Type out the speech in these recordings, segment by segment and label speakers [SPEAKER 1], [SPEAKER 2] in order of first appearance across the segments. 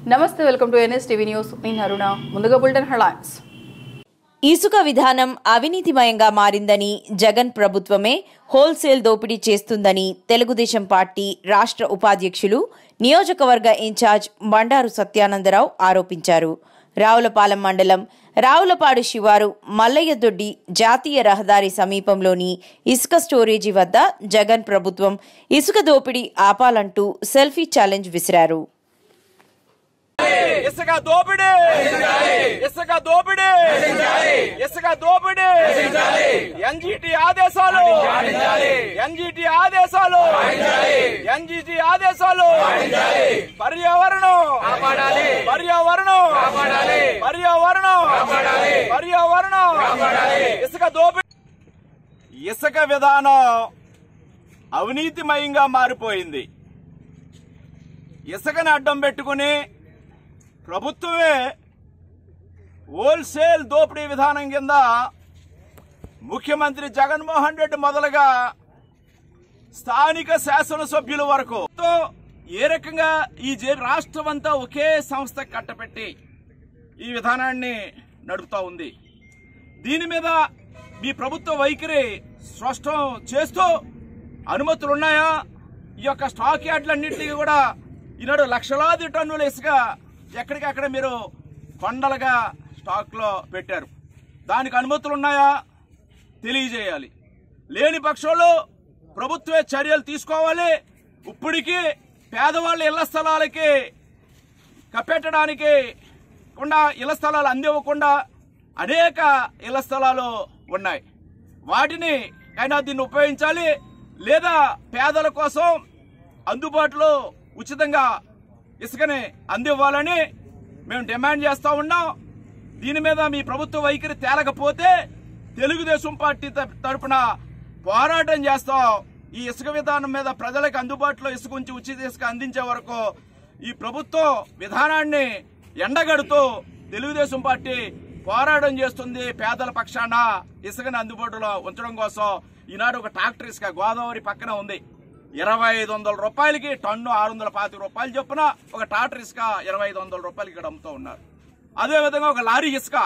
[SPEAKER 1] నమస్తే welcome to NS TV news నేను అరుణ ముందుగా బులెటిన్ హెడ్లైన్స్
[SPEAKER 2] ఇసుక విధానం అవినీతిమయంగా మారిందని జగన్ ప్రభుత్వమే హోల్సేల్ దోపిడీ చేస్తుందని తెలుగుదేశం పార్టీ రాష్ట్ర ఉపాధ్యక్షులు నియోజకవర్గ ఇన్ఛార్జ్ బండారు సత్యానందరావు ఆరోపించారు రావులపాలెం మండలం రావులపాడు శివారు మల్లయ్యదొడ్డి జాతీయ రహదారి సమీపంలోని ఇసుక స్టోరేజీ వద్ద జగన్ ప్రభుత్వం ఇసుక దోపిడీ ఆపాలంటూ సెల్ఫీ ఛాలెంజ్ విసిరారు
[SPEAKER 3] ఇసుక దోపిడీ ఇసుక దోపిడీ ఇసుక దోపిడీ ఎన్జిటి ఆదేశాలు ఎన్జిటి ఆదేశాలు ఎన్జిటి ఆదేశాలు పర్యావరణం పర్యావరణం పర్యావరణం పర్యావరణం ఇసుక దోపిడీ ఇసుక విధానం అవినీతిమయంగా మారిపోయింది ఇసుకని అడ్డం పెట్టుకుని ప్రభుత్వమే హోల్సేల్ దోపిడీ విధానం కింద ముఖ్యమంత్రి జగన్మోహన్ రెడ్డి మొదలుగా స్థానిక శాసనసభ్యుల వరకు తో ఏ రకంగా ఈ జే- రాష్ట్రం అంతా ఒకే సంస్థ కట్టపెట్టి ఈ విధానాన్ని నడుపుతా ఉంది దీని మీద మీ ప్రభుత్వ వైఖరి స్పష్టం చేస్తూ అనుమతులు ఉన్నాయా ఈ యొక్క స్టాక్ యార్డ్లన్నింటినీ కూడా ఈనాడు లక్షలాది టన్నుల ఇసుక ఎక్కడికక్కడ మీరు కొండలుగా స్టాక్లో పెట్టారు దానికి అనుమతులు ఉన్నాయా తెలియజేయాలి లేని పక్షంలో ప్రభుత్వే చర్యలు తీసుకోవాలి ఇప్పటికీ పేదవాళ్ళ ఇళ్ల స్థలాలకి కప్పెట్టడానికి కుండా ఇళ్ల స్థలాలు అందివ్వకుండా అనేక ఇళ్ల స్థలాలు ఉన్నాయి వాటిని అయినా దీన్ని ఉపయోగించాలి లేదా పేదల కోసం అందుబాటులో ఉచితంగా ఇసుకని అందివ్వాలని మేము డిమాండ్ చేస్తా ఉన్నాం దీని మీద మీ ప్రభుత్వ వైఖరి తేలకపోతే తెలుగుదేశం పార్టీ త- తరపున పోరాటం చేస్తాం ఈ ఇసుక విధానం మీద ప్రజలకు అందుబాటులో ఇసుక ఉంచి ఉచిత ఇసుక అందించే వరకు ఈ ప్రభుత్వం విధానాన్ని ఎండగడుతూ తెలుగుదేశం పార్టీ పోరాటం చేస్తుంది పేదల పక్షాన ఇసుకని అందుబాటులో ఉంచడం కోసం ఈనాడు ఒక ట్రాక్టర్ ఇసుక గోదావరి పక్కన ఉంది ఇరవై ఐదు వందల రూపాయలకి టన్ను ఆరు వందల పాతిక రూపాయలు చొప్పున ఒక ట్రాక్టర్ ఇసుక ఇరవై ఐదు వందల రూపాయలకి ఇక్కడ అమ్ముతూ ఉన్నారు అదే విధంగా ఒక లారీ ఇసుక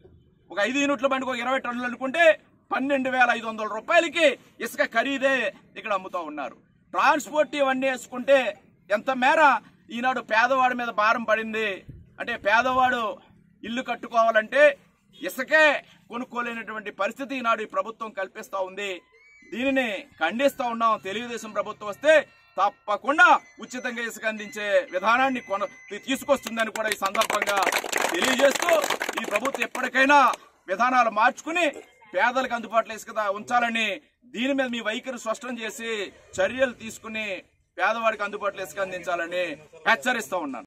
[SPEAKER 3] ఒక ఐదు యూనిట్ల బండికి ఒక ఇరవై టన్నులు అనుకుంటే పన్నెండు వేల ఐదు వందల రూపాయలకి ఇసుక ఖరీదే ఇక్కడ అమ్ముతూ ఉన్నారు ట్రాన్స్పోర్ట్ ఇవన్నీ వేసుకుంటే ఎంత మేర ఈనాడు పేదవాడి మీద భారం పడింది అంటే పేదవాడు ఇల్లు కట్టుకోవాలంటే ఇసుకే కొనుక్కోలేనటువంటి పరిస్థితి ఈనాడు ఈ ప్రభుత్వం కల్పిస్తా ఉంది దీనిని ఖండిస్తా ఉన్నాం తెలుగుదేశం ప్రభుత్వం వస్తే తప్పకుండా ఉచితంగా ఇసుక అందించే విధానాన్ని కొన తీసుకొస్తుందని కూడా ఈ సందర్భంగా తెలియజేస్తూ ఈ ప్రభుత్వం ఎప్పటికైనా విధానాలు మార్చుకుని పేదలకు అందుబాటులో ఇసుక ఉంచాలని దీని మీద మీ వైఖరి స్పష్టం చేసి చర్యలు తీసుకుని పేదవాడికి అందుబాటులో ఇసుక అందించాలని హెచ్చరిస్తా ఉన్నాను